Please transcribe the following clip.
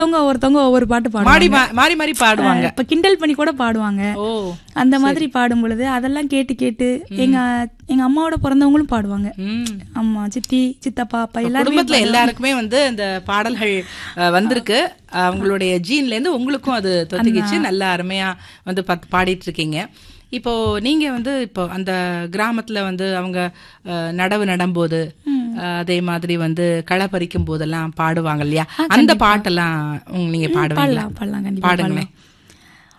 ஒருத்தவங்க ஒருத்தவங்க ஒவ்வொரு பாட்டு மாடி பாடுவாங்க மா- மாறி மாறி பாடுவாங்க இப்ப கிண்டல் பண்ணி கூட பாடுவாங்க ஓ அந்த மாதிரி பாடும் பொழுது அதெல்லாம் கேட்டு கேட்டு எங்க எங்க அம்மாவோட பிறந்தவங்களும் பாடுவாங்க ம் அம்மா சித்தி சித்தப்பா அப்பா எல்லாருமே குடும்பத்துல எல்லாருக்குமே வந்து இந்த பாடல்கள் அஹ், வந்திருக்கு அவங்களுடைய ஜீன்ல இருந்து உங்களுக்கும் அது தொத்திக்கிச்சு நல்ல அருமையா வந்து பத்- பாடிட்டு இருக்கீங்க இப்போ நீங்க வந்து இப்போ அந்த கிராமத்துல வந்து அவங்க அஹ், நடவு நடும்போது அஹ், அதே மாதிரி வந்து களை பறிக்கும் போதெல்லாம் பாடுவாங்க இல்லையா அந்த பாட்டெல்லாம் உங்க- நீங்க பாடுவீங்களா பாடலாம் பாடலாம் கண்டிப்பா பாடுங்களேன் பாடலாம்